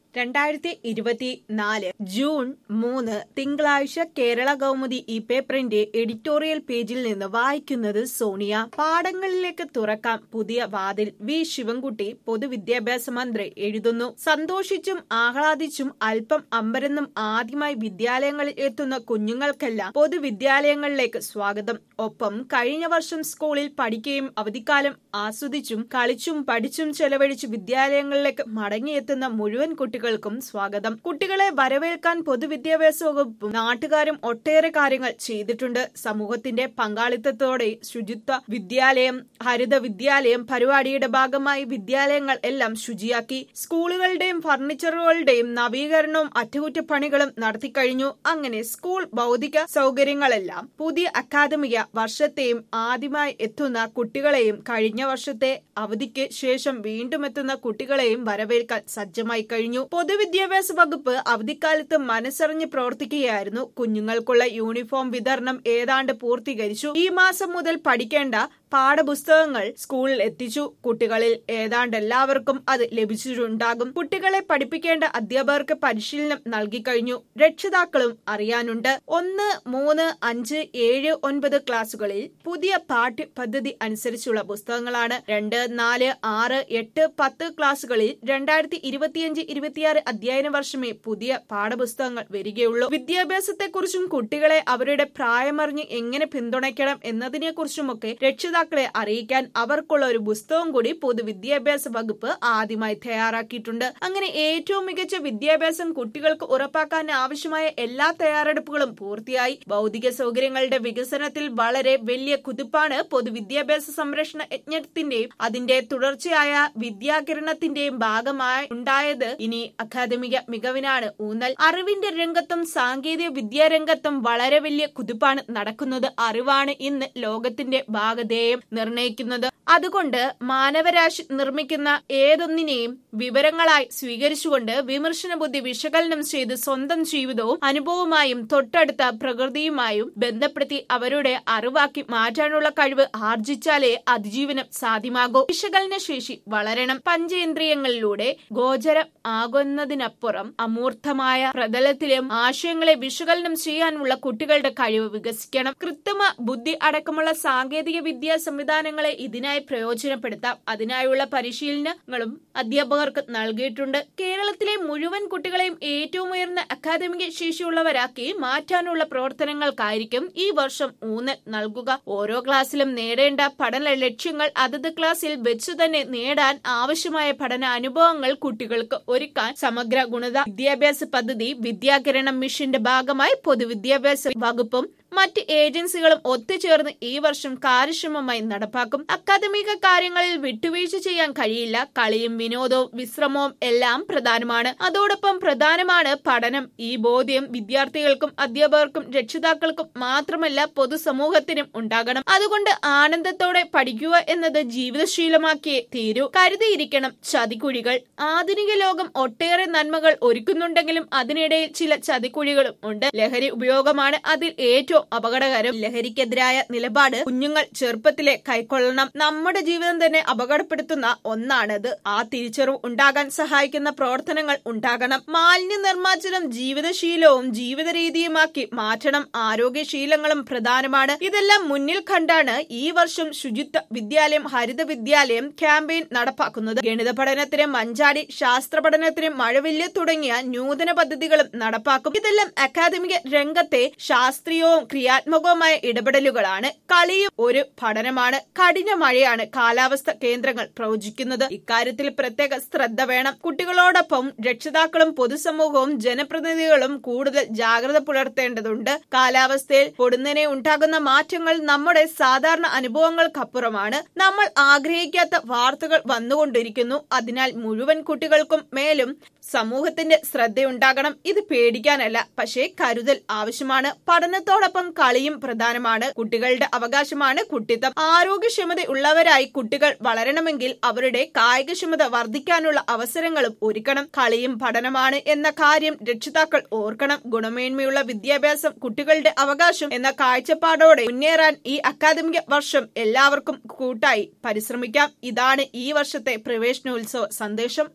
രണ്ടായിരത്തി ഇരുപത്തിനാല് ജൂൺ മൂന്ന് തിങ്കളാഴ്ച കേരള കൗമുദി ഈ പേപ്പറിന്റെ എഡിറ്റോറിയൽ പേജിൽ നിന്ന് വായിക്കുന്നത് സോണിയ പാഠങ്ങളിലേക്ക് തുറക്കാം പുതിയ വാതിൽ വി ശിവൻകുട്ടി പൊതുവിദ്യാഭ്യാസ മന്ത്രി എഴുതുന്നു സന്തോഷിച്ചും ആഹ്ലാദിച്ചും അല്പം അമ്പരന്നും ആദ്യമായി വിദ്യാലയങ്ങളിൽ എത്തുന്ന കുഞ്ഞുങ്ങൾക്കെല്ലാം പൊതുവിദ്യാലയങ്ങളിലേക്ക് സ്വാഗതം ഒപ്പം കഴിഞ്ഞ വർഷം സ്കൂളിൽ പഠിക്കുകയും അവധിക്കാലം ആസ്വദിച്ചും കളിച്ചും പഠിച്ചും ചെലവഴിച്ച് വിദ്യാലയങ്ങളിലേക്ക് മടങ്ങിയെത്തുന്ന മുഴുവൻ കുട്ടികൾക്കും സ്വാഗതം കുട്ടികളെ വരവേൽക്കാൻ പൊതുവിദ്യാഭ്യാസ വകുപ്പും നാട്ടുകാരും ഒട്ടേറെ കാര്യങ്ങൾ ചെയ്തിട്ടുണ്ട് സമൂഹത്തിന്റെ പങ്കാളിത്തത്തോടെ ശുചിത്വ വിദ്യാലയം ഹരിത വിദ്യാലയം പരിപാടിയുടെ ഭാഗമായി വിദ്യാലയങ്ങൾ എല്ലാം ശുചിയാക്കി സ്കൂളുകളുടെയും ഫർണിച്ചറുകളുടെയും നവീകരണവും അറ്റകുറ്റപ്പണികളും നടത്തിക്കഴിഞ്ഞു അങ്ങനെ സ്കൂൾ ഭൗതിക സൗകര്യങ്ങളെല്ലാം പുതിയ അക്കാദമിക വർഷത്തെയും ആദ്യമായി എത്തുന്ന കുട്ടികളെയും കഴിഞ്ഞ വർഷത്തെ അവധിക്ക് ശേഷം വീണ്ടും എത്തുന്ന കുട്ടികളെയും വരവേൽക്കാൻ സജ്ജമായി കഴിഞ്ഞു പൊതുവിദ്യാഭ്യാസ വകുപ്പ് അവധിക്കാലത്ത് മനസ്സറിഞ്ഞ് പ്രവർത്തിക്കുകയായിരുന്നു കുഞ്ഞുങ്ങൾക്കുള്ള യൂണിഫോം വിതരണം ഏതാണ്ട് പൂർത്തീകരിച്ചു ഈ മാസം മുതൽ പഠിക്കേണ്ട പാഠപുസ്തകങ്ങൾ സ്കൂളിൽ എത്തിച്ചു കുട്ടികളിൽ ഏതാണ്ട് എല്ലാവർക്കും അത് ലഭിച്ചിട്ടുണ്ടാകും കുട്ടികളെ പഠിപ്പിക്കേണ്ട അധ്യാപകർക്ക് പരിശീലനം നൽകി കഴിഞ്ഞു രക്ഷിതാക്കളും അറിയാനുണ്ട് ഒന്ന് മൂന്ന് അഞ്ച് ഏഴ് ഒൻപത് ക്ലാസുകളിൽ പുതിയ പാഠ്യ പദ്ധതി അനുസരിച്ചുള്ള പുസ്തകങ്ങളാണ് രണ്ട് നാല് ആറ് എട്ട് പത്ത് ക്ലാസുകളിൽ രണ്ടായിരത്തി ഇരുപത്തിയഞ്ച് ഇരുപത്തിയാറ് അധ്യയന വർഷമേ പുതിയ പാഠപുസ്തകങ്ങൾ വരികയുള്ളൂ വിദ്യാഭ്യാസത്തെക്കുറിച്ചും കുട്ടികളെ അവരുടെ പ്രായമറിഞ്ഞ് എങ്ങനെ പിന്തുണയ്ക്കണം എന്നതിനെക്കുറിച്ചുമൊക്കെ രക്ഷിതാക്കളെ അറിയിക്കാൻ അവർക്കുള്ള ഒരു പുസ്തകം കൂടി പൊതുവിദ്യാഭ്യാസ വകുപ്പ് ആദ്യമായി തയ്യാറാക്കിയിട്ടുണ്ട് അങ്ങനെ ഏറ്റവും മികച്ച വിദ്യാഭ്യാസം കുട്ടികൾക്ക് ഉറപ്പാക്കാൻ ആവശ്യമായ എല്ലാ തയ്യാറെടുപ്പുകളും പൂർത്തിയായി ഭൗതിക സൗകര്യങ്ങളുടെ വികസനത്തിൽ വളരെ വലിയ കുതിപ്പാണ് പൊതുവിദ്യാഭ്യാസ സംരക്ഷണ യജ്ഞത്തിന്റെയും അതിന്റെ തുടർച്ചയായ വിദ്യാകിരണത്തിന്റെയും ഭാഗമായി ഉണ്ടായത് ഇനി അക്കാദമിക മികവിനാണ് ഊന്നൽ അറിവിന്റെ രംഗത്തും സാങ്കേതിക വിദ്യാരംഗത്തും വളരെ വലിയ കുതിപ്പാണ് നടക്കുന്നത് അറിവാണ് ഇന്ന് ലോകത്തിന്റെ ഭാഗധേയം നിർണയിക്കുന്നത് അതുകൊണ്ട് മാനവരാശി നിർമ്മിക്കുന്ന ഏതൊന്നിനെയും വിവരങ്ങളായി സ്വീകരിച്ചുകൊണ്ട് വിമർശന ബുദ്ധി വിശകലനം ചെയ്ത് സ്വന്തം ജീവിതവും അനുഭവമായും തൊട്ടടുത്ത പ്രകൃതിയുമായും ബന്ധപ്പെടുത്തി അവരുടെ അറിവാക്കി മാറ്റാനുള്ള കഴിവ് ആർജിച്ചാലേ അതിജീവനം സാധ്യമാകൂ വിശകലന ശേഷി വളരണം പഞ്ചേന്ദ്രിയങ്ങളിലൂടെ ഗോചരം ആകുന്നതിനപ്പുറം അമൂർത്തമായ പ്രതലത്തിലും ആശയങ്ങളെ വിശകലനം ചെയ്യാനുള്ള കുട്ടികളുടെ കഴിവ് വികസിക്കണം കൃത്രിമ ബുദ്ധി അടക്കമുള്ള സാങ്കേതിക വിദ്യാ സംവിധാനങ്ങളെ ഇതിനായി പ്രയോജനപ്പെടുത്താം അതിനായുള്ള പരിശീലനങ്ങളും അധ്യാപകർക്ക് നൽകിയിട്ടുണ്ട് കേരളത്തിലെ മുഴുവൻ കുട്ടികളെയും ഏറ്റവും ഉയർന്ന അക്കാദമിക ശേഷിയുള്ളവരാക്കി മാറ്റാനുള്ള പ്രവർത്തനങ്ങൾക്കായിരിക്കും ഈ വർഷം ഊന്നൽ നൽകുക ഓരോ ക്ലാസ്സിലും നേടേണ്ട പഠന ലക്ഷ്യങ്ങൾ അതത് ക്ലാസ്സിൽ വെച്ചു തന്നെ നേടാൻ ആവശ്യമായ പഠന അനുഭവങ്ങൾ കുട്ടികൾക്ക് ഒരുക്കാൻ സമഗ്ര ഗുണത വിദ്യാഭ്യാസ പദ്ധതി വിദ്യാകിരണം മിഷന്റെ ഭാഗമായി പൊതുവിദ്യാഭ്യാസ വകുപ്പും മറ്റ് ഏജൻസികളും ഒത്തുചേർന്ന് ഈ വർഷം കാര്യക്ഷമമായി നടപ്പാക്കും അക്കാദമിക കാര്യങ്ങളിൽ വിട്ടുവീഴ്ച ചെയ്യാൻ കഴിയില്ല കളിയും വിനോദവും വിശ്രമവും എല്ലാം പ്രധാനമാണ് അതോടൊപ്പം പ്രധാനമാണ് പഠനം ഈ ബോധ്യം വിദ്യാർത്ഥികൾക്കും അധ്യാപകർക്കും രക്ഷിതാക്കൾക്കും മാത്രമല്ല പൊതുസമൂഹത്തിനും ഉണ്ടാകണം അതുകൊണ്ട് ആനന്ദത്തോടെ പഠിക്കുക എന്നത് ജീവിതശീലമാക്കിയേ തീരൂ കരുതിയിരിക്കണം ചതിക്കുഴികൾ ആധുനിക ലോകം ഒട്ടേറെ നന്മകൾ ഒരുക്കുന്നുണ്ടെങ്കിലും അതിനിടയിൽ ചില ചതിക്കുഴികളും ഉണ്ട് ലഹരി ഉപയോഗമാണ് അതിൽ ഏറ്റവും അപകടകരം ലഹരിക്കെതിരായ നിലപാട് കുഞ്ഞുങ്ങൾ ചെറുപ്പത്തിലെ കൈക്കൊള്ളണം നമ്മുടെ ജീവിതം തന്നെ അപകടപ്പെടുത്തുന്ന ഒന്നാണത് ആ തിരിച്ചറിവ് ഉണ്ടാകാൻ സഹായിക്കുന്ന പ്രവർത്തനങ്ങൾ ഉണ്ടാകണം മാലിന്യ നിർമ്മാർജ്ജനം ജീവിതശീലവും ജീവിത രീതിയുമാക്കി മാറ്റണം ആരോഗ്യശീലങ്ങളും പ്രധാനമാണ് ഇതെല്ലാം മുന്നിൽ കണ്ടാണ് ഈ വർഷം ശുചിത്വ വിദ്യാലയം ഹരിത വിദ്യാലയം ക്യാമ്പയിൻ നടപ്പാക്കുന്നത് ഗണിത പഠനത്തിന് മഞ്ചാടി ശാസ്ത്ര പഠനത്തിന് മഴവില്ല് തുടങ്ങിയ നൂതന പദ്ധതികളും നടപ്പാക്കും ഇതെല്ലാം അക്കാദമിക രംഗത്തെ ശാസ്ത്രീയവും ക്രിയാത്മകവുമായ ഇടപെടലുകളാണ് കളിയും ഒരു പഠനമാണ് കഠിന മഴയാണ് കാലാവസ്ഥ കേന്ദ്രങ്ങൾ പ്രവചിക്കുന്നത് ഇക്കാര്യത്തിൽ പ്രത്യേക ശ്രദ്ധ വേണം കുട്ടികളോടൊപ്പം രക്ഷിതാക്കളും പൊതുസമൂഹവും ജനപ്രതിനിധികളും കൂടുതൽ ജാഗ്രത പുലർത്തേണ്ടതുണ്ട് കാലാവസ്ഥയിൽ പൊടുന്നനെ ഉണ്ടാകുന്ന മാറ്റങ്ങൾ നമ്മുടെ സാധാരണ അനുഭവങ്ങൾക്കപ്പുറമാണ് നമ്മൾ ആഗ്രഹിക്കാത്ത വാർത്തകൾ വന്നുകൊണ്ടിരിക്കുന്നു അതിനാൽ മുഴുവൻ കുട്ടികൾക്കും മേലും സമൂഹത്തിന്റെ ശ്രദ്ധയുണ്ടാകണം ഇത് പേടിക്കാനല്ല പക്ഷേ കരുതൽ ആവശ്യമാണ് പഠനത്തോടൊപ്പം കളിയും പ്രധാനമാണ് കുട്ടികളുടെ അവകാശമാണ് കുട്ടിത്തം ആരോഗ്യക്ഷമതയുള്ളവരായി കുട്ടികൾ വളരണമെങ്കിൽ അവരുടെ കായികക്ഷമത വർദ്ധിക്കാനുള്ള അവസരങ്ങളും ഒരുക്കണം കളിയും പഠനമാണ് എന്ന കാര്യം രക്ഷിതാക്കൾ ഓർക്കണം ഗുണമേന്മയുള്ള വിദ്യാഭ്യാസം കുട്ടികളുടെ അവകാശം എന്ന കാഴ്ചപ്പാടോടെ മുന്നേറാൻ ഈ അക്കാദമിക വർഷം എല്ലാവർക്കും കൂട്ടായി പരിശ്രമിക്കാം ഇതാണ് ഈ വർഷത്തെ പ്രവേശനോത്സവ സന്ദേശം